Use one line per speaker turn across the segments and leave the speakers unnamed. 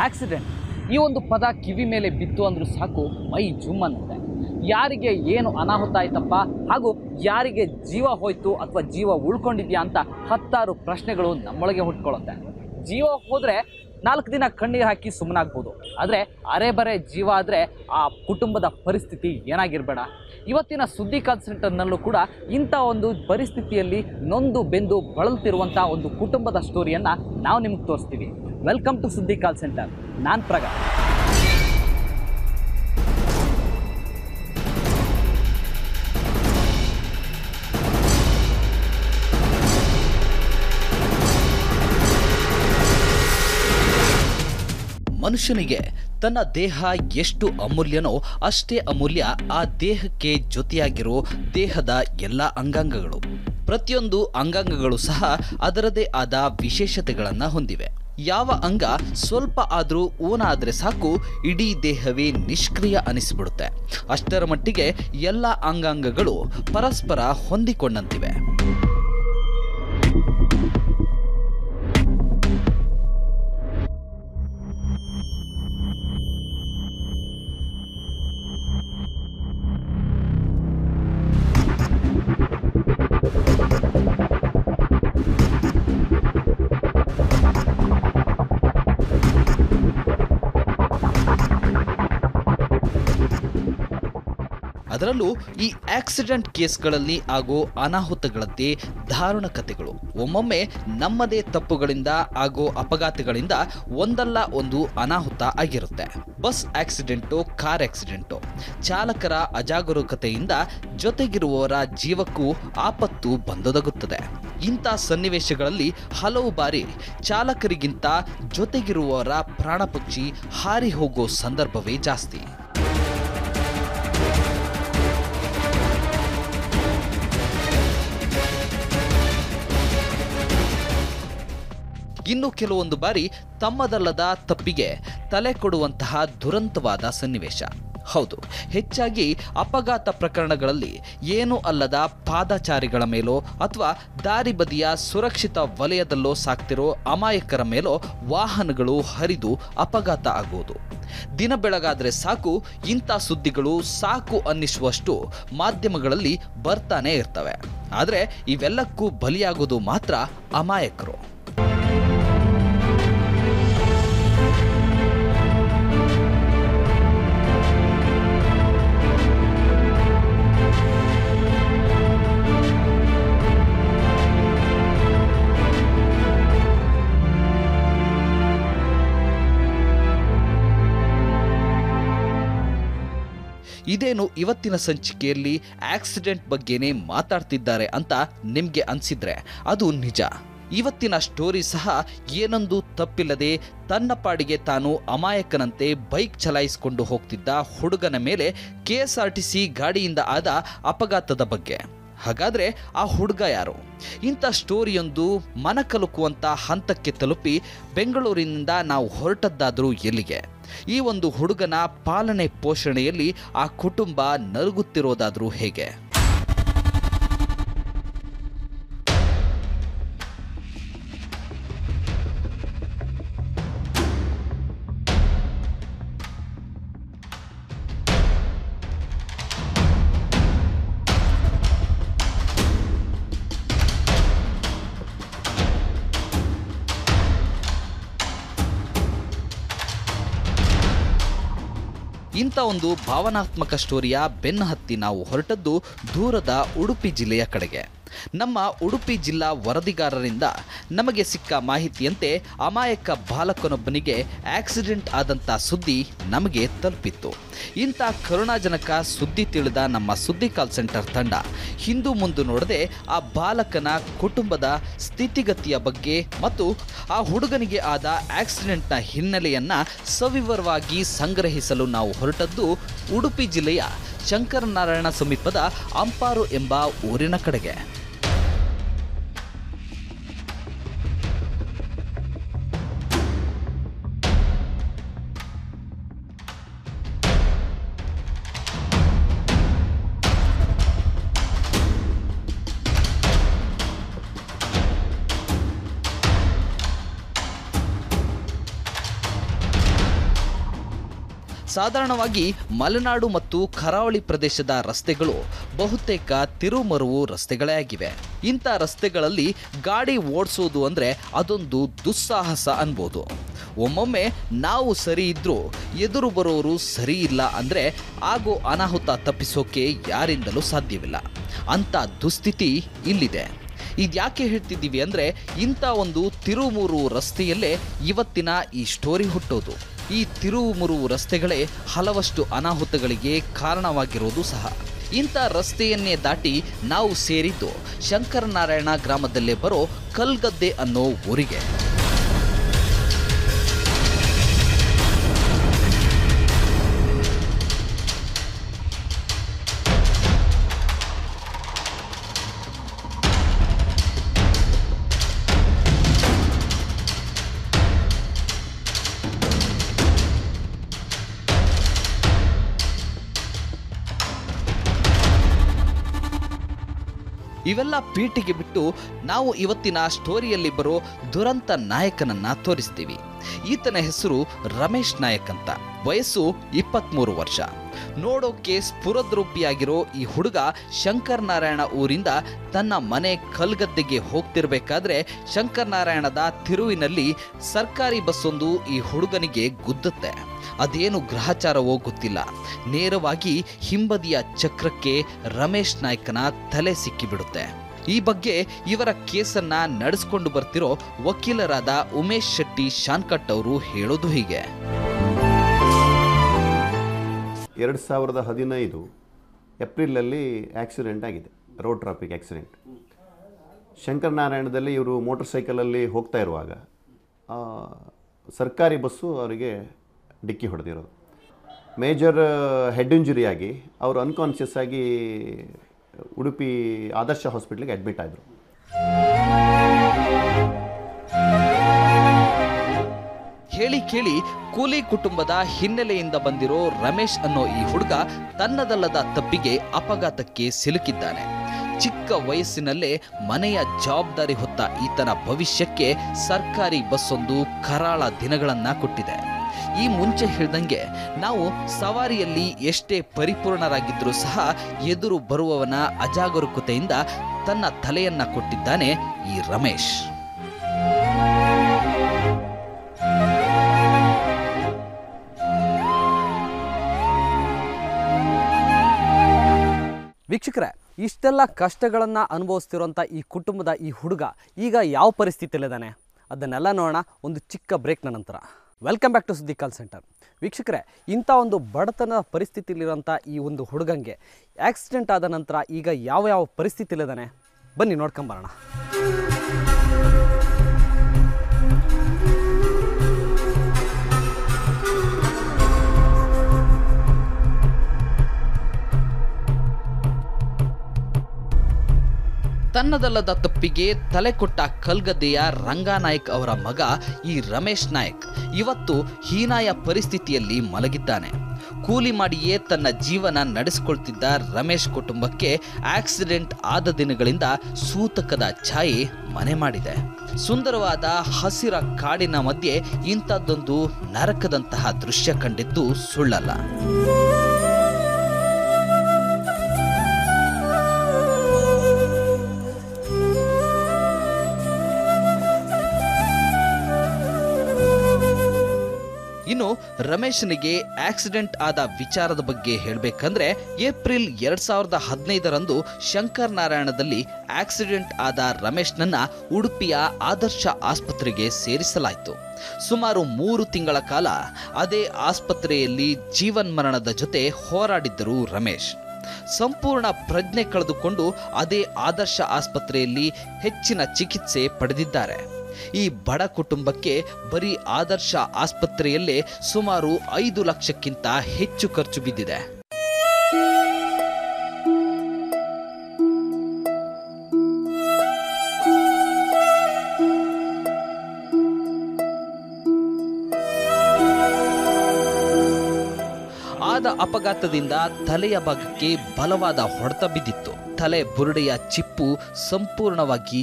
accident ಈ ಒಂದು ಪದ ಕಿವಿ ಮೇಲೆ ಬಿತ್ತು ಅಂದರೂ ಸಾಕು ಮೈ ಜುಮ್ ಅನ್ನುತ್ತೆ ಯಾರಿಗೆ ಏನು ಅನಾಹುತ ಆಯ್ತಪ್ಪ ಹಾಗೂ ಯಾರಿಗೆ ಜೀವ ಹೋಯ್ತು ಅಥವಾ ಜೀವ ಉಳ್ಕೊಂಡಿದ್ಯಾ ಅಂತ ಹತ್ತಾರು ಪ್ರಶ್ನೆಗಳು ನಮ್ಮೊಳಗೆ ಹುಟ್ಕೊಳ್ಳುತ್ತೆ ಜೀವ ಹೋದರೆ ನಾಲ್ಕು ದಿನ ಕಣ್ಣೀರು ಹಾಕಿ ಸುಮ್ಮನಾಗ್ಬೋದು ಆದರೆ ಅರೆ ಬರೆ ಜೀವ ಆದರೆ ಆ ಕುಟುಂಬದ ಪರಿಸ್ಥಿತಿ ಏನಾಗಿರಬೇಡ ಇವತ್ತಿನ ಸುದ್ದಿ ಕಾಲ್ ಸೆಂಟರ್ನಲ್ಲೂ ಕೂಡ ಇಂಥ ಒಂದು ಪರಿಸ್ಥಿತಿಯಲ್ಲಿ ನೊಂದು ಬೆಂದು ಬಳಲ್ತಿರುವಂಥ ಒಂದು ಕುಟುಂಬದ ಸ್ಟೋರಿಯನ್ನು ನಾವು ನಿಮ್ಗೆ ತೋರಿಸ್ತೀವಿ ವೆಲ್ಕಮ್ ಟು ಸುದ್ದಿ ಕಾಲ್ ಸೆಂಟರ್ ನಾನು ಪ್ರಗಾ
ಮನುಷ್ಯನಿಗೆ ತನ್ನ ದೇಹ ಎಷ್ಟು ಅಮೂಲ್ಯನೋ ಅಷ್ಟೇ ಅಮೂಲ್ಯ ಆ ದೇಹಕ್ಕೆ ಜೊತೆಯಾಗಿರೋ ದೇಹದ ಎಲ್ಲ ಅಂಗಾಂಗಗಳು ಪ್ರತಿಯೊಂದು ಅಂಗಾಂಗಗಳು ಸಹ ಅದರದೇ ಆದ ವಿಶೇಷತೆಗಳನ್ನು ಹೊಂದಿವೆ ಯಾವ ಅಂಗ ಸ್ವಲ್ಪ ಆದರೂ ಊನಾದರೆ ಸಾಕು ಇಡೀ ದೇಹವೇ ನಿಷ್ಕ್ರಿಯ ಅನಿಸಿಬಿಡುತ್ತೆ ಅಷ್ಟರ ಮಟ್ಟಿಗೆ ಎಲ್ಲ ಅಂಗಾಂಗಗಳು ಪರಸ್ಪರ ಹೊಂದಿಕೊಂಡಂತಿವೆ ಅದರಲ್ಲೂ ಈ ಆಕ್ಸಿಡೆಂಟ್ ಕೇಸ್ಗಳಲ್ಲಿ ಆಗೋ ಅನಾಹುತಗಳದ್ದೇ ದಾರುಣ ಕಥೆಗಳು ಒಮ್ಮೊಮ್ಮೆ ನಮ್ಮದೇ ತಪ್ಪುಗಳಿಂದ ಆಗೋ ಅಪಘಾತಗಳಿಂದ ಒಂದಲ್ಲ ಒಂದು ಅನಾಹುತ ಆಗಿರುತ್ತೆ ಬಸ್ ಆಕ್ಸಿಡೆಂಟು ಕಾರ್ ಆಕ್ಸಿಡೆಂಟು ಚಾಲಕರ ಅಜಾಗರೂಕತೆಯಿಂದ ಜೊತೆಗಿರುವವರ ಜೀವಕ್ಕೂ ಆಪತ್ತು ಬಂದೊದಗುತ್ತದೆ ಇಂಥ ಸನ್ನಿವೇಶಗಳಲ್ಲಿ ಹಲವು ಬಾರಿ ಚಾಲಕರಿಗಿಂತ ಜೊತೆಗಿರುವವರ ಪ್ರಾಣಪಕ್ಷಿ ಹಾರಿ ಹೋಗೋ ಸಂದರ್ಭವೇ ಜಾಸ್ತಿ ಇನ್ನು ಕೆಲವೊಂದು ಬಾರಿ ತಮ್ಮದಲ್ಲದ ತಪ್ಪಿಗೆ ತಲೆ ಕೊಡುವಂತಹ ದುರಂತವಾದ ಸನ್ನಿವೇಶ ಹೌದು ಹೆಚ್ಚಾಗಿ ಅಪಘಾತ ಪ್ರಕರಣಗಳಲ್ಲಿ ಏನೂ ಅಲ್ಲದ ಪಾದಚಾರಿಗಳ ಮೇಲೋ ಅಥವಾ ದಾರಿ ಬದಿಯ ಸುರಕ್ಷಿತ ವಲಯದಲ್ಲೋ ಸಾಕ್ತಿರೋ ಅಮಾಯಕರ ಮೇಲೋ ವಾಹನಗಳು ಹರಿದು ಅಪಘಾತ ಆಗುವುದು ದಿನ ಬೆಳಗಾದ್ರೆ ಸಾಕು ಇಂಥ ಸುದ್ದಿಗಳು ಸಾಕು ಅನ್ನಿಸುವಷ್ಟು ಮಾಧ್ಯಮಗಳಲ್ಲಿ ಬರ್ತಾನೆ ಇರ್ತವೆ ಆದರೆ ಇವೆಲ್ಲಕ್ಕೂ ಬಲಿಯಾಗೋದು ಮಾತ್ರ ಅಮಾಯಕರು ಇದೇನು ಇವತ್ತಿನ ಸಂಚಿಕೆಯಲ್ಲಿ ಆಕ್ಸಿಡೆಂಟ್ ಬಗ್ಗೆನೇ ಮಾತಾಡ್ತಿದ್ದಾರೆ ಅಂತ ನಿಮಗೆ ಅನ್ಸಿದ್ರೆ ಅದು ನಿಜ ಇವತ್ತಿನ ಸ್ಟೋರಿ ಸಹ ಏನೊಂದು ತಪ್ಪಿಲ್ಲದೆ ತನ್ನ ಪಾಡಿಗೆ ತಾನು ಅಮಾಯಕನಂತೆ ಬೈಕ್ ಚಲಾಯಿಸಿಕೊಂಡು ಹೋಗ್ತಿದ್ದ ಹುಡುಗನ ಮೇಲೆ K S R T C ಗಾಡಿಯಿಂದ ಆದ ಅಪಘಾತದ ಬಗ್ಗೆ ಹಾಗಾದ್ರೆ ಆ ಹುಡುಗ ಯಾರು ಇಂಥ ಸ್ಟೋರಿಯೊಂದು ಮನಕಲುಕುವಂತ ಹಂತಕ್ಕೆ ತಲುಪಿ ಬೆಂಗಳೂರಿನಿಂದ ನಾವು ಹೊರಟದ್ದಾದರೂ ಎಲ್ಲಿಗೆ ಈ ಒಂದು ಹುಡುಗನ ಪಾಲನೆ ಪೋಷಣೆಯಲ್ಲಿ ಆ ಕುಟುಂಬ ನಲುಗುತ್ತಿರೋದಾದರೂ ಹೇಗೆ ಇಂಥ ಒಂದು ಭಾವನಾತ್ಮಕ ಸ್ಟೋರಿಯ ಬೆನ್ನ ಹತ್ತಿ ನಾವು ಹೊರಟದ್ದು ದೂರದ ಉಡುಪಿ ಜಿಲ್ಲೆಯ ಕಡೆಗೆ ನಮ್ಮ ಉಡುಪಿ ಜಿಲ್ಲಾ ವರದಿಗಾರರಿಂದ ನಮಗೆ ಸಿಕ್ಕ ಮಾಹಿತಿಯಂತೆ ಅಮಾಯಕ ಬಾಲಕನೊಬ್ಬನಿಗೆ ಆಕ್ಸಿಡೆಂಟ್ ಆದಂಥ ಸುದ್ದಿ ನಮಗೆ ತಲುಪಿತ್ತು ಇಂಥ ಕರುಣಾಜನಕ ಸುದ್ದಿ ತಿಳಿದ ನಮ್ಮ ಸುದ್ದಿ ಕಾಲ್ ಸೆಂಟರ್ ತಂಡ ಹಿಂದು ಮುಂದು ನೋಡದೆ ಆ ಬಾಲಕನ ಕುಟುಂಬದ ಸ್ಥಿತಿಗತಿಯ ಬಗ್ಗೆ ಮತ್ತು ಆ ಹುಡುಗನಿಗೆ ಆದ ಆಕ್ಸಿಡೆಂಟ್ನ ಹಿನ್ನೆಲೆಯನ್ನ ಸವಿವರವಾಗಿ ಸಂಗ್ರಹಿಸಲು ನಾವು ಹೊರಟದ್ದು ಉಡುಪಿ ಜಿಲ್ಲೆಯ ಶಂಕರನಾರಾಯಣ ಸಮೀಪದ ಅಂಪಾರು ಎಂಬ ಊರಿನ ಕಡೆಗೆ ಸಾಧಾರಣವಾಗಿ ಮಲೆನಾಡು ಮತ್ತು ಕರಾವಳಿ ಪ್ರದೇಶದ ರಸ್ತೆಗಳು ಬಹುತೇಕ ತಿರುಮರುವು ರಸ್ತೆಗಳೇ ಆಗಿವೆ ಇಂಥ ರಸ್ತೆಗಳಲ್ಲಿ ಗಾಡಿ ಓಡಿಸೋದು ಅಂದರೆ ಅದೊಂದು ದುಸ್ಸಾಹಸ ಅನ್ಬೋದು ಒಮ್ಮೊಮ್ಮೆ ನಾವು ಸರಿ ಇದ್ರೂ ಎದುರು ಬರೋರು ಸರಿ ಇಲ್ಲ ಅಂದರೆ ಆಗೋ ಅನಾಹುತ ತಪ್ಪಿಸೋಕೆ ಯಾರಿಂದಲೂ ಸಾಧ್ಯವಿಲ್ಲ ಅಂಥ ದುಸ್ಥಿತಿ ಇಲ್ಲಿದೆ ಇದ್ಯಾಕೆ ಹೇಳ್ತಿದ್ದೀವಿ ಅಂದರೆ ಇಂಥ ಒಂದು ತಿರುಮುರು ರಸ್ತೆಯಲ್ಲೇ ಇವತ್ತಿನ ಈ ಸ್ಟೋರಿ ಹುಟ್ಟೋದು ಈ ತಿರುಮುರು ರಸ್ತೆಗಳೇ ಹಲವಷ್ಟು ಅನಾಹುತಗಳಿಗೆ ಕಾರಣವಾಗಿರೋದು ಸಹ ಇಂಥ ರಸ್ತೆಯನ್ನೇ ದಾಟಿ ನಾವು ಸೇರಿದ್ದು ಶಂಕರನಾರಾಯಣ ಗ್ರಾಮದಲ್ಲೇ ಬರೋ ಕಲ್ಗದ್ದೆ ಅನ್ನೋ ಊರಿಗೆ ಇವೆಲ್ಲ ಪೀಟಿಗೆ ಬಿಟ್ಟು ನಾವು ಇವತ್ತಿನ ಸ್ಟೋರಿಯಲ್ಲಿ ಬರೋ ದುರಂತ ನಾಯಕನನ್ನ ತೋರಿಸ್ತೀವಿ ಈತನ ಹೆಸರು ರಮೇಶ್ ನಾಯಕ್ ಅಂತ ವಯಸ್ಸು ಇಪ್ಪತ್ತ್ಮೂರು ವರ್ಷ ನೋಡೋಕೆ ಸ್ಫುರದ್ರೂಪಿಯಾಗಿರೋ ಈ ಹುಡುಗ ಶಂಕರ್ ನಾರಾಯಣ ಊರಿಂದ ತನ್ನ ಮನೆ ಕಲ್ಗದ್ದೆಗೆ ಹೋಗ್ತಿರ್ಬೇಕಾದ್ರೆ ಶಂಕರ್ ನಾರಾಯಣದ ತಿರುವಿನಲ್ಲಿ ಸರ್ಕಾರಿ ಬಸ್ಸೊಂದು ಈ ಹುಡುಗನಿಗೆ ಗುದ್ದುತ್ತೆ ಅದೇನು ಗ್ರಹಚಾರವೋ ಗೊತ್ತಿಲ್ಲ ನೇರವಾಗಿ ಹಿಂಬದಿಯ ಚಕ್ರಕ್ಕೆ ರಮೇಶ್ ನಾಯ್ಕನ ತಲೆ ಸಿಕ್ಕಿಬಿಡುತ್ತೆ ಈ ಬಗ್ಗೆ ಇವರ ಕೇಸನ್ನ ನಡೆಸ್ಕೊಂಡು ಬರ್ತಿರೋ ವಕೀಲರಾದ ಉಮೇಶ್ ಶೆಟ್ಟಿ ಶಾನ್ಕಟ್ ಅವರು ಹೇಳೋದು ಹೀಗೆ
ಎರಡು ಸಾವಿರದ ಹದಿನೈದು ಏಪ್ರಿಲಲ್ಲಿ ಆಕ್ಸಿಡೆಂಟ್ ಆಗಿದೆ ರೋಡ್ ಟ್ರಾಫಿಕ್ ಆಕ್ಸಿಡೆಂಟ್ ಶಂಕರನಾರಾಯಣದಲ್ಲಿ ಇವರು ಮೋಟರ್ ಸೈಕಲಲ್ಲಿ ಹೋಗ್ತಾ ಇರುವಾಗ ಆ, ಸರ್ಕಾರಿ ಬಸ್ಸು ಅವರಿಗೆ ಡಿಕ್ಕಿ ಹೊಡೆದಿರೋದು ಮೇಜರ್ ಹೆಡ್ ಇಂಜುರಿ ಆಗಿ ಅವರು ಅನ್ಕಾನ್ಷಿಯಸ್ ಆಗಿ ಉಡುಪಿ ಆದರ್ಶ ಹಾಸ್ಪಿಟ್ಲಿಗೆ ಅಡ್ಮಿಟ್ ಆದರು
ಹೇಳಿ ಕೇಳಿ ಕೂಲಿ ಕುಟುಂಬದ ಹಿನ್ನೆಲೆಯಿಂದ ಬಂದಿರೋ ರಮೇಶ್ ಅನ್ನೋ ಈ ಹುಡುಗ ತನ್ನದಲ್ಲದ ತಪ್ಪಿಗೆ ಅಪಘಾತಕ್ಕೆ ಸಿಲುಕಿದ್ದಾನೆ ಚಿಕ್ಕ ವಯಸ್ಸಿನಲ್ಲೇ ಮನೆಯ ಜವಾಬ್ದಾರಿ ಹೊತ್ತ ಈತನ ಭವಿಷ್ಯಕ್ಕೆ ಸರ್ಕಾರಿ ಬಸ್ಸೊಂದು ಕರಾಳ ದಿನಗಳನ್ನ ಕೊಟ್ಟಿದೆ ಈ ಮುಂಚೆ ಹೇಳ್ದಂಗೆ ನಾವು ಸವಾರಿಯಲ್ಲಿ ಎಷ್ಟೇ ಪರಿಪೂರ್ಣರಾಗಿದ್ರೂ ಸಹ ಎದುರು ಬರುವವನ ಅಜಾಗರೂಕತೆಯಿಂದ ತನ್ನ ತಲೆಯನ್ನ ಕೊಟ್ಟಿದ್ದಾನೆ ಈ ರಮೇಶ್
ವೀಕ್ಷಕರೇ ಇಷ್ಟೆಲ್ಲ ಕಷ್ಟಗಳನ್ನು ಅನುಭವಿಸ್ತಿರೋಂಥ ಈ ಕುಟುಂಬದ ಈ ಹುಡುಗ ಈಗ ಯಾವ ಪರಿಸ್ಥಿತಿಯಲ್ಲಿದ್ದಾನೆ ಅದನ್ನೆಲ್ಲ ನೋಡೋಣ ಒಂದು ಚಿಕ್ಕ ಬ್ರೇಕ್ನ ನಂತರ ವೆಲ್ಕಮ್ ಬ್ಯಾಕ್ ಟು ಸುದ್ದಿ ಕಾಲ್ ಸೆಂಟರ್ ವೀಕ್ಷಕರೇ ಇಂಥ ಒಂದು ಬಡತನ ಪರಿಸ್ಥಿತಿಲಿರೋಂಥ ಈ ಒಂದು ಹುಡುಗಂಗೆ ಆಕ್ಸಿಡೆಂಟ್ ಆದ ನಂತರ ಈಗ ಯಾವ ಯಾವ ಪರಿಸ್ಥಿತಿಲಿದ್ದಾನೆ ಬನ್ನಿ ನೋಡ್ಕೊಂಬರೋಣ
ತನ್ನದಲ್ಲದ ತಪ್ಪಿಗೆ ತಲೆ ಕೊಟ್ಟ ಕಲ್ಗದ್ದೆಯ ರಂಗಾನಾಯಕ್ ಅವರ ಮಗ ಈ ರಮೇಶ್ ನಾಯಕ್ ಇವತ್ತು ಹೀನಾಯ ಪರಿಸ್ಥಿತಿಯಲ್ಲಿ ಮಲಗಿದ್ದಾನೆ ಕೂಲಿ ಮಾಡಿಯೇ ತನ್ನ ಜೀವನ ನಡೆಸಿಕೊಳ್ತಿದ್ದ ರಮೇಶ್ ಕುಟುಂಬಕ್ಕೆ ಆಕ್ಸಿಡೆಂಟ್ ಆದ ದಿನಗಳಿಂದ ಸೂತಕದ ಛಾಯೆ ಮನೆ ಮಾಡಿದೆ ಸುಂದರವಾದ ಹಸಿರ ಕಾಡಿನ ಮಧ್ಯೆ ಇಂಥದ್ದೊಂದು ನರಕದಂತಹ ದೃಶ್ಯ ಕಂಡಿದ್ದು ಸುಳ್ಳಲ್ಲ ಇನ್ನು ರಮೇಶನಿಗೆ ಆಕ್ಸಿಡೆಂಟ್ ಆದ ವಿಚಾರದ ಬಗ್ಗೆ ಹೇಳಬೇಕಂದ್ರೆ ಏಪ್ರಿಲ್ ಎರಡ್ ಸಾವಿರದ ಹದಿನೈದರಂದು ಶಂಕರ್ ನಾರಾಯಣದಲ್ಲಿ ಆಕ್ಸಿಡೆಂಟ್ ಆದ ರಮೇಶ್ನನ್ನ ಉಡುಪಿಯ ಆದರ್ಶ ಆಸ್ಪತ್ರೆಗೆ ಸೇರಿಸಲಾಯಿತು ಸುಮಾರು ಮೂರು ತಿಂಗಳ ಕಾಲ ಅದೇ ಆಸ್ಪತ್ರೆಯಲ್ಲಿ ಜೀವನ್ಮರಣದ ಜೊತೆ ಹೋರಾಡಿದ್ದರು ರಮೇಶ್ ಸಂಪೂರ್ಣ ಪ್ರಜ್ಞೆ ಕಳೆದುಕೊಂಡು ಅದೇ ಆದರ್ಶ ಆಸ್ಪತ್ರೆಯಲ್ಲಿ ಹೆಚ್ಚಿನ ಚಿಕಿತ್ಸೆ ಪಡೆದಿದ್ದಾರೆ ಈ ಬಡ ಕುಟುಂಬಕ್ಕೆ ಬರೀ ಆದರ್ಶ ಆಸ್ಪತ್ರೆಯಲ್ಲೇ ಸುಮಾರು ಐದು ಲಕ್ಷಕ್ಕಿಂತ ಹೆಚ್ಚು ಖರ್ಚು ಬಿದ್ದಿದೆ ಆದ ಅಪಘಾತದಿಂದ ತಲೆಯ ಭಾಗಕ್ಕೆ ಬಲವಾದ ಹೊಡೆತ ಬಿದ್ದಿತ್ತು ತಲೆ ಬುರುಡೆಯ ಚಿಪ್ಪು ಸಂಪೂರ್ಣವಾಗಿ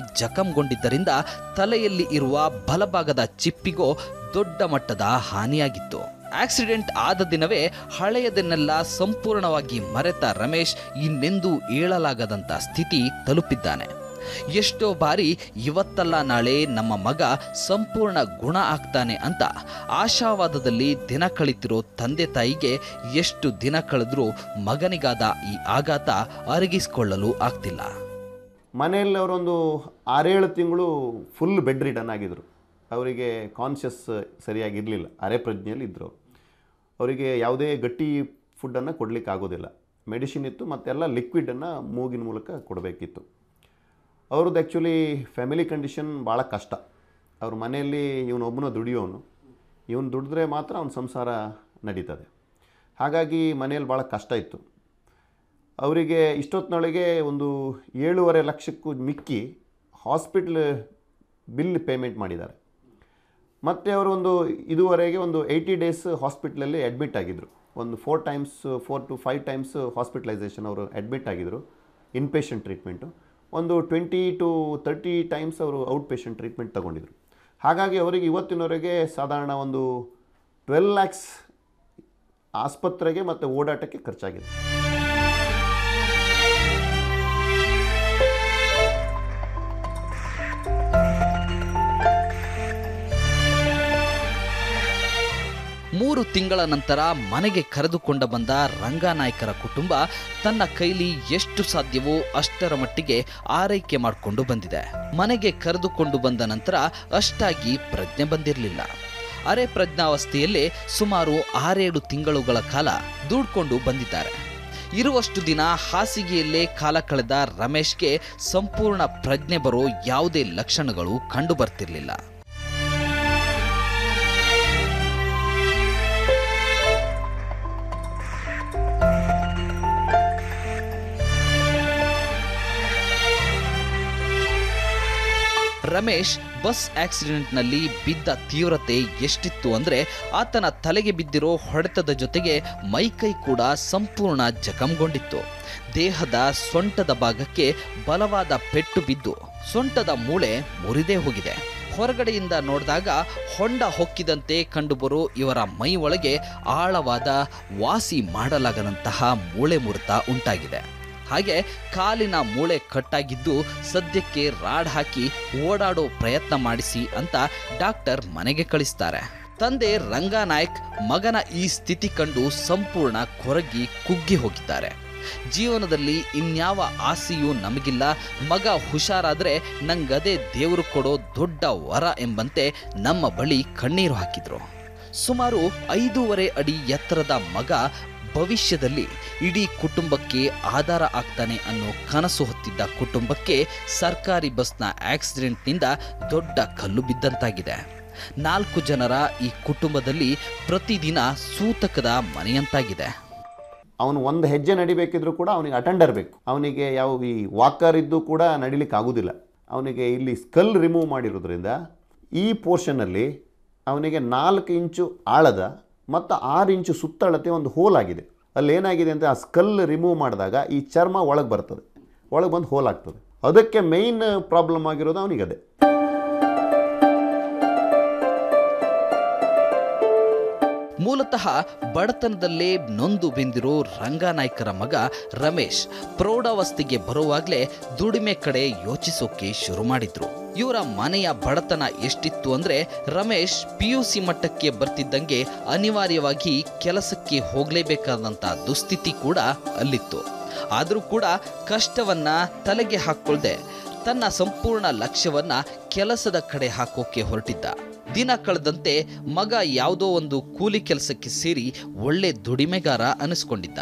ಜಖಂಗೊಂಡಿದ್ದರಿಂದ ತಲೆಯಲ್ಲಿ ಇರುವ ಬಲಭಾಗದ ಚಿಪ್ಪಿಗೂ ದೊಡ್ಡ ಮಟ್ಟದ ಹಾನಿಯಾಗಿತ್ತು ಆಕ್ಸಿಡೆಂಟ್ ಆದ ದಿನವೇ ಹಳೆಯದನ್ನೆಲ್ಲ ಸಂಪೂರ್ಣವಾಗಿ ಮರೆತ ರಮೇಶ್ ಇನ್ನೆಂದೂ ಏಳಲಾಗದಂತ ಸ್ಥಿತಿ ತಲುಪಿದ್ದಾನೆ ಎಷ್ಟೋ ಬಾರಿ ಇವತ್ತಲ್ಲ ನಾಳೆ ನಮ್ಮ ಮಗ ಸಂಪೂರ್ಣ ಗುಣ ಆಗ್ತಾನೆ ಅಂತ ಆಶಾವಾದದಲ್ಲಿ ದಿನ ಕಳಿತಿರೋ ತಂದೆ ತಾಯಿಗೆ ಎಷ್ಟು ದಿನ ಕಳೆದ್ರೂ ಮಗನಿಗಾದ ಈ ಆಘಾತ ಅರಗಿಸಿಕೊಳ್ಳಲು ಆಗ್ತಿಲ್ಲ
ಮನೆಯಲ್ಲಿ ಅವರೊಂದು ಆರೇಳು ತಿಂಗಳು ಫುಲ್ ಬೆಡ್ ರಿಡನ್ ಆಗಿದ್ದರು ಅವರಿಗೆ ಕಾನ್ಷಿಯಸ್ ಸರಿಯಾಗಿರಲಿಲ್ಲ ಅರೆ ಪ್ರಜ್ಞೆಯಲ್ಲಿ ಇದ್ದರು ಅವರು ಅವರಿಗೆ ಯಾವುದೇ ಗಟ್ಟಿ ಫುಡ್ಡನ್ನು ಕೊಡಲಿಕ್ಕೆ ಆಗೋದಿಲ್ಲ ಮೆಡಿಸಿನ್ ಇತ್ತು ಮತ್ತೆಲ್ಲ ಲಿಕ್ವಿಡನ್ನು ಮೂಗಿನ ಮೂಲಕ ಕೊಡಬೇಕಿತ್ತು ಅವ್ರದ್ದು ಆ್ಯಕ್ಚುಲಿ ಫ್ಯಾಮಿಲಿ ಕಂಡೀಷನ್ ಭಾಳ ಕಷ್ಟ ಅವ್ರ ಮನೆಯಲ್ಲಿ ಇವನೊಬ್ಬನ ದುಡಿಯೋನು ಇವನು ದುಡಿದ್ರೆ ಮಾತ್ರ ಅವನ ಸಂಸಾರ ನಡೀತದೆ ಹಾಗಾಗಿ ಮನೆಯಲ್ಲಿ ಭಾಳ ಕಷ್ಟ ಇತ್ತು ಅವರಿಗೆ ಇಷ್ಟೊತ್ತಿನೊಳಗೆ ಒಂದು ಏಳೂವರೆ ಲಕ್ಷಕ್ಕೂ ಮಿಕ್ಕಿ ಹಾಸ್ಪಿಟ್ಲ್ ಬಿಲ್ ಪೇಮೆಂಟ್ ಮಾಡಿದ್ದಾರೆ ಮತ್ತು ಅವರು ಒಂದು ಇದುವರೆಗೆ ಒಂದು ಏಯ್ಟಿ ಡೇಸ್ ಹಾಸ್ಪಿಟ್ಲಲ್ಲಿ ಅಡ್ಮಿಟ್ ಆಗಿದ್ದರು ಒಂದು four times four to five times hospitalisation ಅವರು ಅಡ್ಮಿಟ್ ಆಗಿದ್ದರು ಇನ್ ಪೇಷಂಟ್ ಟ್ರೀಟ್ಮೆಂಟು ಒಂದು ಟ್ವೆಂಟಿ ಟು ತರ್ಟಿ ಟೈಮ್ಸ್ ಅವರು ಔಟ್ ಪೇಷಂಟ್ ಟ್ರೀಟ್ಮೆಂಟ್ ತಗೊಂಡಿದ್ರು ಹಾಗಾಗಿ ಅವರಿಗೆ ಇವತ್ತಿನವರೆಗೆ ಸಾಧಾರಣ ಒಂದು ಟ್ವೆಲ್ ಲ್ಯಾಕ್ಸ್ ಆಸ್ಪತ್ರೆಗೆ ಮತ್ತು ಓಡಾಟಕ್ಕೆ ಖರ್ಚಾಗಿದೆ
ಮೂರು ತಿಂಗಳ ನಂತರ ಮನೆಗೆ ಕರೆದುಕೊಂಡ ಬಂದ ರಂಗನಾಯ್ಕರ ಕುಟುಂಬ ತನ್ನ ಕೈಲಿ ಎಷ್ಟು ಸಾಧ್ಯವೋ ಅಷ್ಟರ ಮಟ್ಟಿಗೆ ಆರೈಕೆ ಮಾಡಿಕೊಂಡು ಬಂದಿದೆ ಮನೆಗೆ ಕರೆದುಕೊಂಡು ಬಂದ ನಂತರ ಅಷ್ಟಾಗಿ ಪ್ರಜ್ಞೆ ಬಂದಿರಲಿಲ್ಲ ಅರೆ ಪ್ರಜ್ಞಾವಸ್ಥೆಯಲ್ಲೇ ಸುಮಾರು ಆರೇಳು ತಿಂಗಳುಗಳ ಕಾಲ ದೂಡ್ಕೊಂಡು ಬಂದಿದ್ದಾರೆ ಇರುವಷ್ಟು ದಿನ ಹಾಸಿಗೆಯಲ್ಲೇ ಕಾಲ ಕಳೆದ ರಮೇಶ್ಗೆ ಸಂಪೂರ್ಣ ಪ್ರಜ್ಞೆ ಬರೋ ಯಾವುದೇ ಲಕ್ಷಣಗಳು ಕಂಡು ಬರ್ತಿರ್ಲಿಲ್ಲ ರಮೇಶ್ ಬಸ್ ಆಕ್ಸಿಡೆಂಟ್ನಲ್ಲಿ ಬಿದ್ದ ತೀವ್ರತೆ ಎಷ್ಟಿತ್ತು ಅಂದ್ರೆ ಆತನ ತಲೆಗೆ ಬಿದ್ದಿರೋ ಹೊಡೆತದ ಜೊತೆಗೆ ಮೈಕೈ ಕೂಡ ಸಂಪೂರ್ಣ ಜಖಂಗೊಂಡಿತ್ತು ದೇಹದ ಸೊಂಟದ ಭಾಗಕ್ಕೆ ಬಲವಾದ ಪೆಟ್ಟು ಬಿದ್ದು ಸೊಂಟದ ಮೂಳೆ ಮುರಿದೇ ಹೋಗಿದೆ ಹೊರಗಡೆಯಿಂದ ನೋಡಿದಾಗ ಹೊಂಡ ಹೊಕ್ಕಿದಂತೆ ಕಂಡುಬರೋ ಇವರ ಮೈ ಒಳಗೆ ಆಳವಾದ ವಾಸಿ ಮಾಡಲಾಗದಂತಹ ಮೂಳೆ ಮುರಿತ ಉಂಟಾಗಿದೆ ಹಾಗೆ ಕಾಲಿನ ಮೂಳೆ ಕಟ್ಟಾಗಿದ್ದು ಸದ್ಯಕ್ಕೆ ರಾಡ್ ಹಾಕಿ ಓಡಾಡೋ ಪ್ರಯತ್ನ ಮಾಡಿಸಿ ಅಂತ ಡಾಕ್ಟರ್ ಮನೆಗೆ ಕಳಿಸ್ತಾರೆ ತಂದೆ ರಂಗನಾಯ್ಕ್ ಮಗನ ಈ ಸ್ಥಿತಿ ಕಂಡು ಸಂಪೂರ್ಣ ಕೊರಗಿ ಕುಗ್ಗಿ ಹೋಗಿದ್ದಾರೆ ಜೀವನದಲ್ಲಿ ಇನ್ಯಾವ ಆಸೆಯೂ ನಮಗಿಲ್ಲ ಮಗ ಹುಷಾರಾದ್ರೆ ನಂಗದೇ ದೇವರು ಕೊಡೋ ದೊಡ್ಡ ವರ ಎಂಬಂತೆ ನಮ್ಮ ಬಳಿ ಕಣ್ಣೀರು ಹಾಕಿದ್ರು ಸುಮಾರು ಐದೂವರೆ ಅಡಿ ಎತ್ತರದ ಮಗ ಭವಿಷ್ಯದಲ್ಲಿ ಇಡೀ ಕುಟುಂಬಕ್ಕೆ ಆಧಾರ ಆಗ್ತಾನೆ ಅನ್ನೋ ಕನಸು ಹೊತ್ತಿದ್ದ ಕುಟುಂಬಕ್ಕೆ ಸರ್ಕಾರಿ ಬಸ್ನ ಆಕ್ಸಿಡೆಂಟ್ನಿಂದ ದೊಡ್ಡ ಕಲ್ಲು ಬಿದ್ದಂತಾಗಿದೆ ನಾಲ್ಕು ಜನರ ಈ ಕುಟುಂಬದಲ್ಲಿ ಪ್ರತಿದಿನ ಸೂತಕದ ಮನೆಯಂತಾಗಿದೆ
ಅವನು ಒಂದು ಹೆಜ್ಜೆ ನಡಿಬೇಕಿದ್ರೂ ಕೂಡ ಅವನಿಗೆ ಅಟೆಂಡರ್ ಬೇಕು ಅವನಿಗೆ ಯಾವ ಈ ವಾಕರ್ ಇದ್ದು ಕೂಡ ನಡಿಲಿಕ್ಕೆ ಆಗೋದಿಲ್ಲ ಅವನಿಗೆ ಇಲ್ಲಿ ಸ್ಕಲ್ ರಿಮೂವ್ ಮಾಡಿರೋದ್ರಿಂದ ಈ ಪೋರ್ಷನಲ್ಲಿ ಅವನಿಗೆ ನಾಲ್ಕು ಇಂಚು ಆಳದ ಮತ್ತು ಆರು ಇಂಚು ಸುತ್ತಳತೆ ಒಂದು ಹೋಲ್ ಆಗಿದೆ ಅಲ್ಲಿ ಏನಾಗಿದೆ ಅಂತ ಆ ಸ್ಕಲ್ ರಿಮೂವ್ ಮಾಡಿದಾಗ ಈ ಚರ್ಮ ಒಳಗೆ ಬರ್ತದೆ ಒಳಗೆ ಬಂದು ಹೋಲ್ ಆಗ್ತದೆ ಅದಕ್ಕೆ ಮೇಯ್ನ್ ಪ್ರಾಬ್ಲಮ್ ಆಗಿರೋದು ಅವನಿಗದೆ
ಮೂಲತಃ ಬಡತನದಲ್ಲೇ ನೊಂದು ಬೆಂದಿರೋ ರಂಗನಾಯ್ಕರ ಮಗ ರಮೇಶ್ ಪ್ರೌಢಾವಸ್ಥೆಗೆ ಬರುವಾಗಲೇ ದುಡಿಮೆ ಕಡೆ ಯೋಚಿಸೋಕೆ ಶುರು ಮಾಡಿದ್ರು ಇವರ ಮನೆಯ ಬಡತನ ಎಷ್ಟಿತ್ತು ಅಂದ್ರೆ ರಮೇಶ್ ಪಿ ಯು ಸಿ ಮಟ್ಟಕ್ಕೆ ಬರ್ತಿದ್ದಂಗೆ ಅನಿವಾರ್ಯವಾಗಿ ಕೆಲಸಕ್ಕೆ ಹೋಗಲೇಬೇಕಾದಂಥ ದುಸ್ಥಿತಿ ಕೂಡ ಅಲ್ಲಿತ್ತು ಆದರೂ ಕೂಡ ಕಷ್ಟವನ್ನ ತಲೆಗೆ ಹಾಕ್ಕೊಳ್ದೆ ತನ್ನ ಸಂಪೂರ್ಣ ಲಕ್ಷ್ಯವನ್ನ ಕೆಲಸದ ಕಡೆ ಹಾಕೋಕೆ ಹೊರಟಿದ್ದ ದಿನ ಕಳೆದಂತೆ ಮಗ ಯಾವುದೋ ಒಂದು ಕೂಲಿ ಕೆಲಸಕ್ಕೆ ಸೇರಿ ಒಳ್ಳೆ ದುಡಿಮೆಗಾರ ಅನಿಸ್ಕೊಂಡಿದ್ದ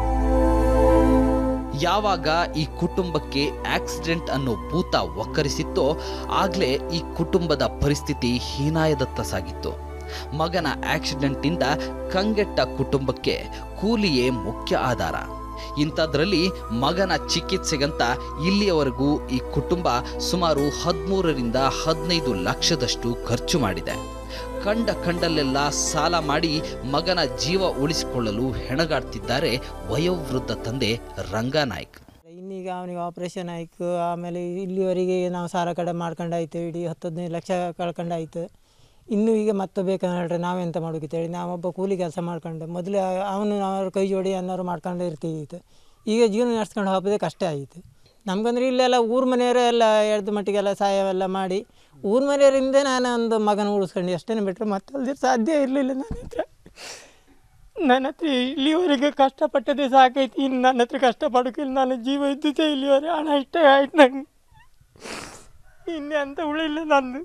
ಯಾವಾಗ ಈ ಕುಟುಂಬಕ್ಕೆ ಆಕ್ಸಿಡೆಂಟ್ ಅನ್ನೋ ಭೂತ ಒಕ್ಕರಿಸಿತ್ತೋ ಆಗ್ಲೇ ಈ ಕುಟುಂಬದ ಪರಿಸ್ಥಿತಿ ಹೀನಾಯದತ್ತ ಸಾಗಿತ್ತು ಮಗನ ಆಕ್ಸಿಡೆಂಟಿಂದ ಕಂಗೆಟ್ಟ ಕುಟುಂಬಕ್ಕೆ ಕೂಲಿಯೇ ಮುಖ್ಯ ಆಧಾರ ಇಂಥದ್ರಲ್ಲಿ ಮಗನ ಚಿಕಿತ್ಸೆಗಂತ ಇಲ್ಲಿಯವರೆಗೂ ಈ ಕುಟುಂಬ ಸುಮಾರು ಹದಿಮೂರರಿಂದ ಹದಿನೈದು ಲಕ್ಷದಷ್ಟು ಖರ್ಚು ಮಾಡಿದೆ ಕಂಡ ಕಂಡಲ್ಲೆಲ್ಲ ಸಾಲ ಮಾಡಿ ಮಗನ ಜೀವ ಉಳಿಸಿಕೊಳ್ಳಲು ಹೆಣಗಾಡ್ತಿದ್ದಾರೆ ವಯೋವೃದ್ಧ ತಂದೆ ರಂಗನಾಯ್ಕ್
ಇನ್ನೀಗ ಅವನಿಗೆ ಆಪ್ರೇಷನ್ ಆಯ್ತು ಆಮೇಲೆ ಇಲ್ಲಿವರೆಗೆ ನಾವು ಸಾಲ ಕಡೆ ಮಾಡ್ಕೊಂಡಾಯ್ತು ಇಡೀ ಹತ್ತು ಹದಿನೈದು ಲಕ್ಷ ಕಳ್ಕೊಂಡಾಯ್ತು ಇನ್ನೂ ಈಗ ಮತ್ತೆ ಬೇಕಂತ ಹೇಳಿದ್ರೆ ನಾವೆಂತ ಮಾಡೋಕ್ಕಂತೇಳಿ ನಾವೊಬ್ಬ ಕೂಲಿ ಕೆಲಸ ಮಾಡ್ಕೊಂಡು ಮೊದಲು ಅವನು ಅವ್ರ ಕೈ ಜೋಡಿ ಅನ್ನೋರು ಮಾಡ್ಕೊಂಡು ಇರ್ತಿತ್ತು ಈಗ ಜೀವನ ನಡೆಸ್ಕೊಂಡು ಹೋಗೋದೇ ಕಷ್ಟ ಆಯಿತು ನಮ್ಗಂದ್ರೆ ಇಲ್ಲೆಲ್ಲ ಊರ ಮನೆಯವರೇ ಎಲ್ಲ ಎಳ್ದು ಮಟ್ಟಿಗೆಲ್ಲ ಸಹಾಯವೆಲ್ಲ ಮಾಡಿ ಊರ ಮನೆಯವರಿಂದ ನಾನು ಒಂದು ಮಗನ ಉಳಿಸ್ಕೊಂಡು ಅಷ್ಟೇ ಬಿಟ್ಟರೆ ಮತ್ತೆ ಅಲ್ದಿರ ಸಾಧ್ಯ ಇರಲಿಲ್ಲ ನನ್ನ ಹತ್ರ ನನ್ನ ಹತ್ರ ಇಲ್ಲಿವರೆಗೆ ಕಷ್ಟಪಟ್ಟದೆ ಸಾಕೈತಿ ಇನ್ನು ನನ್ನ ಹತ್ರ ಕಷ್ಟಪಡೋಕ್ಕಿಲ್ಲ ನನ್ನ ಜೀವ ಇದ್ದಿದ್ದೇ ಇಲ್ಲಿವರೆಗೆ ಹಣ ಇಷ್ಟೇ ಆಯ್ತು ನಂಗೆ ಇನ್ನೇ ಅಂತ ಉಳಿಲ್ಲ ನಂದು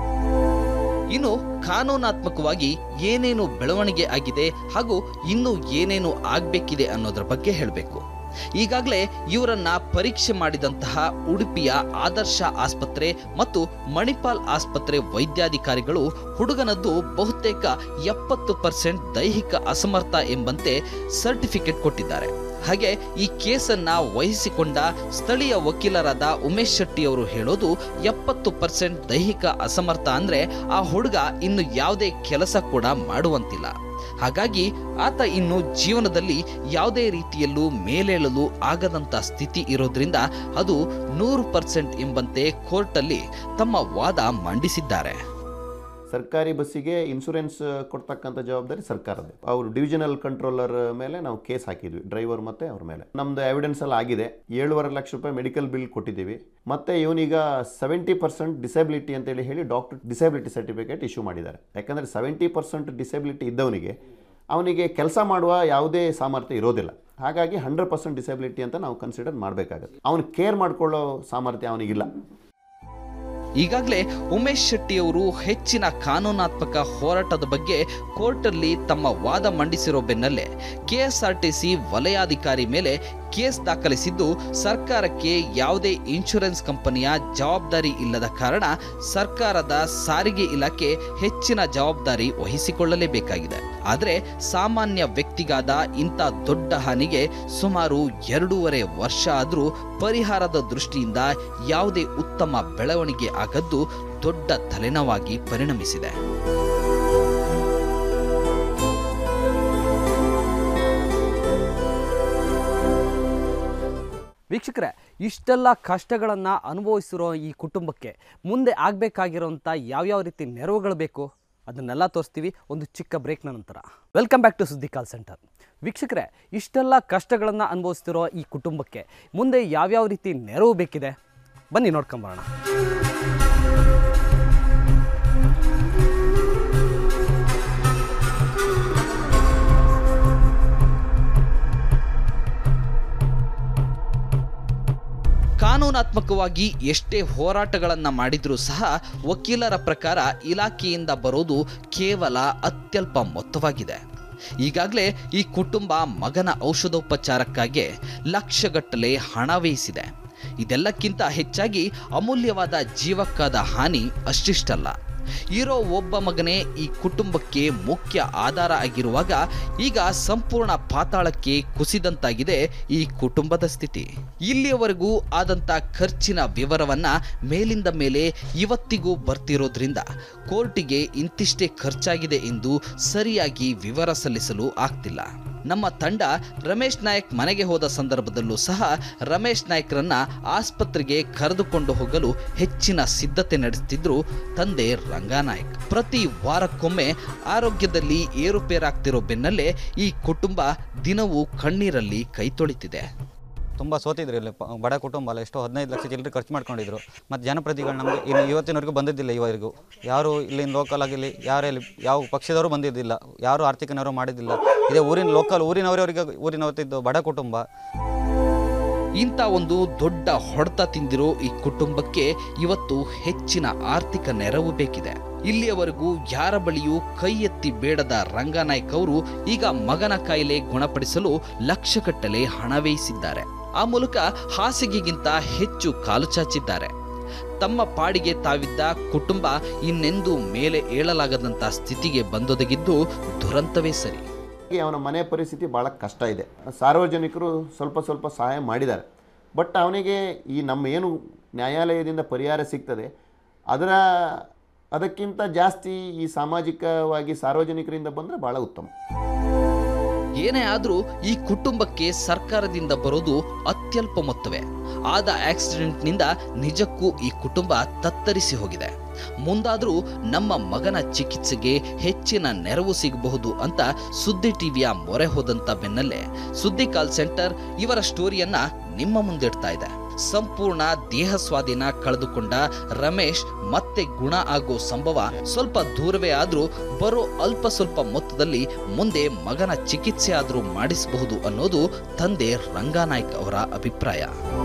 ಇನ್ನು ಕಾನೂನಾತ್ಮಕವಾಗಿ ಏನೇನು ಬೆಳವಣಿಗೆ ಆಗಿದೆ ಹಾಗೂ ಇನ್ನೂ ಏನೇನು ಆಗಬೇಕಿದೆ ಅನ್ನೋದ್ರ ಬಗ್ಗೆ ಹೇಳಬೇಕು ಈಗಾಗಲೇ ಇವರನ್ನ ಪರೀಕ್ಷೆ ಮಾಡಿದಂತಹ ಉಡುಪಿಯ ಆದರ್ಶ ಆಸ್ಪತ್ರೆ ಮತ್ತು ಮಣಿಪಾಲ್ ಆಸ್ಪತ್ರೆ ವೈದ್ಯಾಧಿಕಾರಿಗಳು ಹುಡುಗನದ್ದು ಬಹುತೇಕ ಎಪ್ಪತ್ತು ಪರ್ಸೆಂಟ್ ದೈಹಿಕ ಅಸಮರ್ಥ ಎಂಬಂತೆ ಸರ್ಟಿಫಿಕೇಟ್ ಕೊಟ್ಟಿದ್ದಾರೆ ಹಾಗೆ ಈ ಕೇಸನ್ನ ವಹಿಸಿಕೊಂಡ ಸ್ಥಳೀಯ ವಕೀಲರಾದ ಉಮೇಶ್ ಶೆಟ್ಟಿ ಅವರು ಹೇಳೋದು ಎಪ್ಪತ್ತು ಪರ್ಸೆಂಟ್ ದೈಹಿಕ ಅಸಮರ್ಥ ಅಂದ್ರೆ ಆ ಹುಡುಗ ಇನ್ನು ಯಾವುದೇ ಕೆಲಸ ಕೂಡ ಮಾಡುವಂತಿಲ್ಲ ಹಾಗಾಗಿ ಆತ ಇನ್ನು ಜೀವನದಲ್ಲಿ ಯಾವುದೇ ರೀತಿಯಲ್ಲೂ ಮೇಲೇಳಲು ಆಗದಂತ ಸ್ಥಿತಿ ಇರೋದ್ರಿಂದ ಅದು ನೂರು ಪರ್ಸೆಂಟ್ ಎಂಬಂತೆ ಕೋರ್ಟಲ್ಲಿ ತಮ್ಮ ವಾದ ಮಂಡಿಸಿದ್ದಾರೆ
ಸರ್ಕಾರಿ ಬಸ್ಸಿಗೆ ಇನ್ಶೂರೆನ್ಸ್ ಕೊಡ್ತಕ್ಕಂಥ ಜವಾಬ್ದಾರಿ ಸರ್ಕಾರದೇ ಅವರು ಡಿವಿಷನಲ್ ಕಂಟ್ರೋಲರ್ ಮೇಲೆ ನಾವು ಕೇಸ್ ಹಾಕಿದ್ವಿ ಡ್ರೈವರ್ ಮತ್ತೆ ಅವ್ರ ಮೇಲೆ ನಮ್ದು ಎವಿಡೆನ್ಸ್ ಎಲ್ಲ ಆಗಿದೆ ಏಳುವರೆ ಲಕ್ಷ ರೂಪಾಯಿ ಮೆಡಿಕಲ್ ಬಿಲ್ ಕೊಟ್ಟಿದ್ದೀವಿ ಮತ್ತೆ ಇವನೀಗ ಸೆವೆಂಟಿ ಪರ್ಸೆಂಟ್ ಡಿಸೆಬಿಲಿಟಿ ಅಂತೇಳಿ ಹೇಳಿ ಡಾಕ್ಟರ್ ಡಿಸೆಬಿಲಿಟಿ ಸರ್ಟಿಫಿಕೇಟ್ ಇಶ್ಯೂ ಮಾಡಿದ್ದಾರೆ ಯಾಕಂದರೆ ಸೆವೆಂಟಿ ಪರ್ಸೆಂಟ್ ಡಿಸೆಬಿಲಿಟಿ ಇದ್ದವನಿಗೆ ಅವನಿಗೆ ಕೆಲಸ ಮಾಡುವ ಯಾವುದೇ ಸಾಮರ್ಥ್ಯ ಇರೋದಿಲ್ಲ ಹಾಗಾಗಿ ಹಂಡ್ರೆಡ್ ಪರ್ಸೆಂಟ್ ಡಿಸೆಬಿಲಿಟಿ ಅಂತ ನಾವು ಕನ್ಸಿಡರ್ ಮಾಡಬೇಕಾಗತ್ತೆ ಅವನು ಕೇರ್ ಮಾಡ್ಕೊಳ್ಳೋ ಸಾಮರ್ಥ್ಯ ಅವನಿಗಿಲ್ಲ
ಈಗಾಗಲೇ ಉಮೇಶ್ ಶೆಟ್ಟಿ ಅವರು ಹೆಚ್ಚಿನ ಕಾನೂನಾತ್ಮಕ ಹೋರಾಟದ ಬಗ್ಗೆ ಕೋರ್ಟಲ್ಲಿ ತಮ್ಮ ವಾದ ಮಂಡಿಸಿರೋ ಬೆನ್ನಲ್ಲೇ ಕೆಎಸ್ಆರ್ಟಿಸಿ ವಲಯಾಧಿಕಾರಿ ಮೇಲೆ ಕೇಸ್ ದಾಖಲಿಸಿದ್ದು ಸರ್ಕಾರಕ್ಕೆ ಯಾವುದೇ ಇನ್ಶೂರೆನ್ಸ್ ಕಂಪನಿಯ ಜವಾಬ್ದಾರಿ ಇಲ್ಲದ ಕಾರಣ ಸರ್ಕಾರದ ಸಾರಿಗೆ ಇಲಾಖೆ ಹೆಚ್ಚಿನ ಜವಾಬ್ದಾರಿ ವಹಿಸಿಕೊಳ್ಳಲೇಬೇಕಾಗಿದೆ ಆದರೆ ಸಾಮಾನ್ಯ ವ್ಯಕ್ತಿಗಾದ ಇಂಥ ದೊಡ್ಡ ಹಾನಿಗೆ ಸುಮಾರು ಎರಡೂವರೆ ವರ್ಷ ಆದರೂ ಪರಿಹಾರದ ದೃಷ್ಟಿಯಿಂದ ಯಾವುದೇ ಉತ್ತಮ ಬೆಳವಣಿಗೆ ಆಗದ್ದು ದೊಡ್ಡ ತಲೆನೋವಾಗಿ ಪರಿಣಮಿಸಿದೆ
ವೀಕ್ಷಕರೇ ಇಷ್ಟೆಲ್ಲ ಕಷ್ಟಗಳನ್ನು ಅನುಭವಿಸಿರೋ ಈ ಕುಟುಂಬಕ್ಕೆ ಮುಂದೆ ಆಗಬೇಕಾಗಿರೋಂಥ ಯಾವ್ಯಾವ ರೀತಿ ನೆರವುಗಳು ಬೇಕು ಅದನ್ನೆಲ್ಲ ತೋರಿಸ್ತೀವಿ ಒಂದು ಚಿಕ್ಕ ಬ್ರೇಕ್ನ ನಂತರ ವೆಲ್ಕಮ್ ಬ್ಯಾಕ್ ಟು ಸುದ್ದಿ ಕಾಲ್ ಸೆಂಟರ್ ವೀಕ್ಷಕರೇ ಇಷ್ಟೆಲ್ಲ ಕಷ್ಟಗಳನ್ನು ಅನುಭವಿಸ್ತಿರೋ ಈ ಕುಟುಂಬಕ್ಕೆ ಮುಂದೆ ಯಾವ್ಯಾವ ರೀತಿ ನೆರವು ಬೇಕಿದೆ ಬನ್ನಿ ನೋಡ್ಕೊಂಬರೋಣ
ಕಾನೂನಾತ್ಮಕವಾಗಿ ಎಷ್ಟೇ ಹೋರಾಟಗಳನ್ನು ಮಾಡಿದರೂ ಸಹ ವಕೀಲರ ಪ್ರಕಾರ ಇಲಾಖೆಯಿಂದ ಬರೋದು ಕೇವಲ ಅತ್ಯಲ್ಪ ಮೊತ್ತವಾಗಿದೆ ಈಗಾಗಲೇ ಈ ಕುಟುಂಬ ಮಗನ ಔಷಧೋಪಚಾರಕ್ಕಾಗಿ ಲಕ್ಷಗಟ್ಟಲೆ ಹಣ ವ್ಯಯಿಸಿದೆ ಇದೆಲ್ಲಕ್ಕಿಂತ ಹೆಚ್ಚಾಗಿ ಅಮೂಲ್ಯವಾದ ಜೀವಕ್ಕಾದ ಹಾನಿ ಅಷ್ಟಿಷ್ಟಲ್ಲ ಇರೋ ಒಬ್ಬ ಮಗನೇ ಈ ಕುಟುಂಬಕ್ಕೆ ಮುಖ್ಯ ಆಧಾರ ಆಗಿರುವಾಗ ಈಗ ಸಂಪೂರ್ಣ ಪಾತಾಳಕ್ಕೆ ಕುಸಿದಂತಾಗಿದೆ ಈ ಕುಟುಂಬದ ಸ್ಥಿತಿ ಇಲ್ಲಿಯವರೆಗೂ ಆದಂಥ ಖರ್ಚಿನ ವಿವರವನ್ನ ಮೇಲಿಂದ ಮೇಲೆ ಇವತ್ತಿಗೂ ಬರ್ತಿರೋದ್ರಿಂದ ಕೋರ್ಟಿಗೆ ಇಂತಿಷ್ಟೇ ಖರ್ಚಾಗಿದೆ ಎಂದು ಸರಿಯಾಗಿ ವಿವರ ಸಲ್ಲಿಸಲು ಆಗ್ತಿಲ್ಲ ನಮ್ಮ ತಂಡ ರಮೇಶ್ ನಾಯಕ್ ಮನೆಗೆ ಹೋದ ಸಂದರ್ಭದಲ್ಲೂ ಸಹ ರಮೇಶ್ ನಾಯಕ್ರನ್ನ ಆಸ್ಪತ್ರೆಗೆ ಕರೆದುಕೊಂಡು ಹೋಗಲು ಹೆಚ್ಚಿನ ಸಿದ್ಧತೆ ನಡೆಸುತ್ತಿದ್ರು ತಂದೆ ರಂಗಾನಾಯಕ್ ಪ್ರತಿ ವಾರಕ್ಕೊಮ್ಮೆ ಆರೋಗ್ಯದಲ್ಲಿ ಏರುಪೇರಾಗ್ತಿರೋ ಬೆನ್ನಲ್ಲೇ ಈ ಕುಟುಂಬ ದಿನವೂ ಕಣ್ಣೀರಲ್ಲಿ ಕೈ ತೊಳಿತಿದೆ
ತುಂಬ ಸೋತಿದ್ರು ಇಲ್ಲಿ ಪ- ಬಡ ಕುಟುಂಬ ಅಲ್ಲ ಎಷ್ಟೋ ಹದಿನೈದು ಲಕ್ಷ ಚಿಲ್ಲರೆ ಖರ್ಚು ಮಾಡ್ಕೊಂಡಿದ್ರು ಮತ್ತು ಜನಪ್ರತಿಗಳು ನಮಗೆ ಇನ್ನು ಇವತ್ತಿನವರೆಗೂ ಬಂದಿದ್ದಿಲ್ಲ ಇವರೆಗೂ ಯಾರು ಇಲ್ಲಿನ ಲೋಕಲ್ ಆಗಿರಲಿ ಯಾರೇ ಇಲ್ಲಿ ಯಾವ ಪಕ್ಷದವರು ಬಂದಿದ್ದಿಲ್ಲ ಯಾರು ಆರ್ಥಿಕ ನೆರವು ಮಾಡಿದ್ದಿಲ್ಲ ಇದೇ ಊರಿನ ಲೋಕಲ್ ಊರಿನವರವರಿಗೆ ಊರಿನವತ್ತಿದ್ದು ಬಡ ಕುಟುಂಬ
ಇಂಥ ಒಂದು ದೊಡ್ಡ ಹೊಡೆತ ತಿಂದಿರೋ ಈ ಕುಟುಂಬಕ್ಕೆ ಇವತ್ತು ಹೆಚ್ಚಿನ ಆರ್ಥಿಕ ನೆರವು ಬೇಕಿದೆ ಇಲ್ಲಿಯವರೆಗೂ ಯಾರ ಬಳಿಯೂ ಕೈ ಎತ್ತಿ ಬೇಡದ ರಂಗನಾಯ್ಕ್ ಅವರು ಈಗ ಮಗನ ಕಾಯಿಲೆ ಗುಣಪಡಿಸಲು ಲಕ್ಷಗಟ್ಟಲೆ ಹಣ ವ್ಯಯಿಸಿದ್ದಾರೆ ಆ ಮೂಲಕ ಹಾಸಿಗೆಗಿಂತ ಹೆಚ್ಚು ಕಾಲು ಚಾಚಿದ್ದಾರೆ ತಮ್ಮ ಪಾಡಿಗೆ ತಾವಿದ್ದ ಕುಟುಂಬ ಇನ್ನೆಂದೂ ಮೇಲೆ ಏಳಲಾಗದಂತ ಸ್ಥಿತಿಗೆ ಬಂದೊದಗಿದ್ದು ದುರಂತವೇ ಸರಿ
ಹಾಗೆ ಅವನ ಮನೆ ಪರಿಸ್ಥಿತಿ ಭಾಳ ಕಷ್ಟ ಇದೆ ಸಾರ್ವಜನಿಕರು ಸ್ವಲ್ಪ ಸ್ವಲ್ಪ ಸಹಾಯ ಮಾಡಿದ್ದಾರೆ ಬಟ್ ಅವನಿಗೆ ಈ ನಮ್ಮ ಏನು ನ್ಯಾಯಾಲಯದಿಂದ ಪರಿಹಾರ ಸಿಗ್ತದೆ ಅದರ ಅದಕ್ಕಿಂತ ಜಾಸ್ತಿ ಈ ಸಾಮಾಜಿಕವಾಗಿ ಸಾರ್ವಜನಿಕರಿಂದ ಬಂದರೆ ಭಾಳ ಉತ್ತಮ
ಏನೇ ಆದರೂ ಈ ಕುಟುಂಬಕ್ಕೆ ಸರ್ಕಾರದಿಂದ ಬರೋದು ಅತ್ಯಲ್ಪ ಮೊತ್ತವೇ ಆದ ಆಕ್ಸಿಡೆಂಟ್ನಿಂದ ನಿಜಕ್ಕೂ ಈ ಕುಟುಂಬ ತತ್ತರಿಸಿ ಹೋಗಿದೆ ಮುಂದಾದರೂ ನಮ್ಮ ಮಗನ ಚಿಕಿತ್ಸೆಗೆ ಹೆಚ್ಚಿನ ನೆರವು ಸಿಗಬಹುದು ಅಂತ ಸುದ್ದಿ ಟಿವಿಯ ಮೊರೆ ಹೋದಂತ ಬೆನ್ನಲ್ಲೇ ಸುದ್ದಿ ಕಾಲ್ ಸೆಂಟರ್ ಇವರ ಸ್ಟೋರಿಯನ್ನ ನಿಮ್ಮ ಮುಂದಿಡ್ತಾ ಇದೆ ಸಂಪೂರ್ಣ ದೇಹ ಸ್ವಾಧೀನ ಕಳೆದುಕೊಂಡ ರಮೇಶ್ ಮತ್ತೆ ಗುಣ ಆಗೋ ಸಂಭವ ಸ್ವಲ್ಪ ದೂರವೇ ಆದ್ರೂ ಬರೋ ಅಲ್ಪ ಸ್ವಲ್ಪ ಮೊತ್ತದಲ್ಲಿ ಮುಂದೆ ಮಗನ ಚಿಕಿತ್ಸೆ ಆದ್ರೂ ಮಾಡಿಸಬಹುದು ಅನ್ನೋದು ತಂದೆ ರಂಗಾನಾಯ್ಕ್ ಅವರ ಅಭಿಪ್ರಾಯ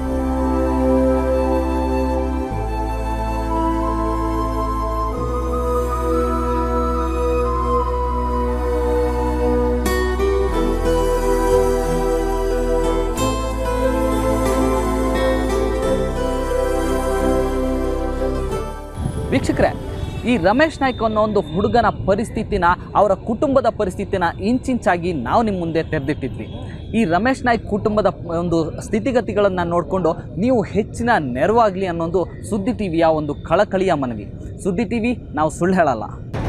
ವೀಕ್ಷಕರೇ ಈ ರಮೇಶ್ ನಾಯ್ಕ್ ಅನ್ನೋ ಒಂದು ಹುಡುಗನ ಪರಿಸ್ಥಿತಿನ ಅವರ ಕುಟುಂಬದ ಪರಿಸ್ಥಿತಿನ ಇಂಚಿಂಚಾಗಿ ನಾವು ನಿಮ್ಮ ಮುಂದೆ ತೆರೆದಿಟ್ಟಿದ್ವಿ ಈ ರಮೇಶ್ ನಾಯ್ಕ್ ಕುಟುಂಬದ ಒಂದು ಸ್ಥಿತಿಗತಿಗಳನ್ನು ನೋಡಿಕೊಂಡು ನೀವು ಹೆಚ್ಚಿನ ನೆರವಾಗಲಿ ಅನ್ನೋದು ಸುದ್ದಿ ಟಿವಿಯ ಒಂದು ಕಳಕಳಿಯ ಮನವಿ ಸುದ್ದಿ ಟಿವಿ ನಾವು ಸುಳ್ಳು ಹೇಳಲ್ಲ